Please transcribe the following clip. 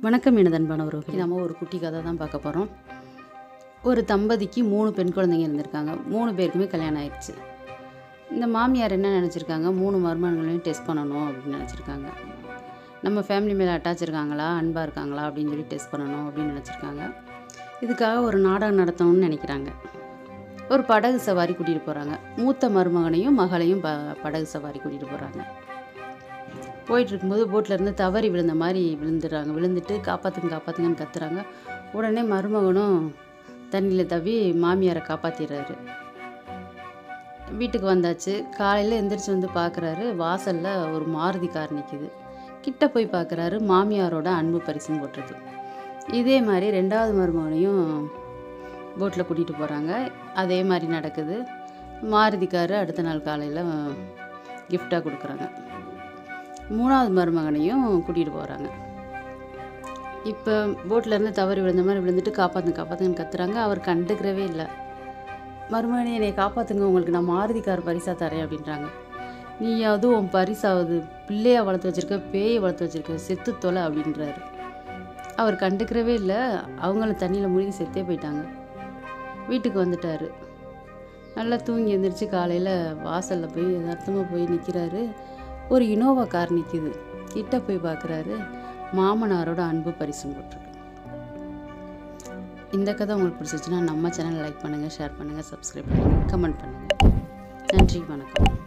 வணக்கம் இனதன்பானவர்கள் நம்ம ஒரு குட்டி கதை தான் பார்க்க போகிறோம் ஒரு தம்பதிக்கு மூணு பெண் குழந்தைங்க இருந்திருக்காங்க மூணு பேருக்குமே கல்யாணம் ஆயிடுச்சு இந்த மாமியார் என்ன நினச்சிருக்காங்க மூணு மருமகங்களையும் டெஸ்ட் பண்ணணும் அப்படின்னு நினச்சிருக்காங்க நம்ம ஃபேமிலி மேலே அட்டாச் இருக்காங்களா அன்பாக இருக்காங்களா அப்படின்னு சொல்லி டெஸ்ட் பண்ணணும் அப்படின்னு நினச்சிருக்காங்க இதுக்காக ஒரு நாடகம் நடத்தணும்னு நினைக்கிறாங்க ஒரு படகு சவாரி கூட்டிகிட்டு போகிறாங்க மூத்த மருமகனையும் மகளையும் ப படகு சவாரி கூட்டிகிட்டு போகிறாங்க போயிட்டு இருக்கும்போது போட்டில் இருந்து தவறி விழுந்த மாதிரி விழுந்துடுறாங்க விழுந்துட்டு காப்பாற்றுங்க காப்பாற்றுங்கன்னு கத்துறாங்க உடனே மருமகனும் தண்ணியில் தவி மாமியாரை காப்பாற்றிடுறாரு வீட்டுக்கு வந்தாச்சு காலையில் எந்திரிச்சு வந்து பார்க்குறாரு வாசலில் ஒரு மாருதி கார் நிற்கிது கிட்ட போய் பார்க்குறாரு மாமியாரோட அன்பு பரிசுன்னு போட்டிருக்கு இதே மாதிரி ரெண்டாவது மருமகனையும் போட்டில் கூட்டிகிட்டு போகிறாங்க அதே மாதிரி நடக்குது மாருதி கார் அடுத்த நாள் காலையில் கிஃப்டாக கொடுக்குறாங்க மூணாவது மருமகனையும் கூட்டிகிட்டு போகிறாங்க இப்போ போட்லேருந்து தவறி விழுந்த மாதிரி விழுந்துட்டு காப்பாற்றுங்க காப்பாற்றுங்கன்னு கத்துறாங்க அவர் கண்டுக்கிறவே இல்லை மருமகனே என்னை காப்பாற்றுங்க உங்களுக்கு நான் மாருதி கார் பரிசாக தரேன் அப்படின்றாங்க நீயாவது உன் பரிசாவது பிள்ளையா வளர்த்து வச்சிருக்க பேயை வளர்த்து வச்சிருக்க செத்து தொலை அப்படின்றாரு அவர் கண்டுக்கிறவே இல்லை அவங்களும் தண்ணியில் மூழ்கி செத்தே போயிட்டாங்க வீட்டுக்கு வந்துட்டாரு நல்லா தூங்கி எழுந்திரிச்சு காலையில் வாசலில் போய் யதார்த்தமாக போய் நிற்கிறாரு ஒரு இனோவா கார் நிற்கிது கிட்ட போய் பார்க்குறாரு மாமனாரோட அன்பு பரிசு போட்டிருக்கு இந்த கதை உங்களுக்கு பிடிச்சிச்சுன்னா நம்ம சேனல் லைக் பண்ணுங்கள் ஷேர் பண்ணுங்கள் சப்ஸ்கிரைப் பண்ணுங்கள் கமெண்ட் பண்ணுங்கள் நன்றி வணக்கம்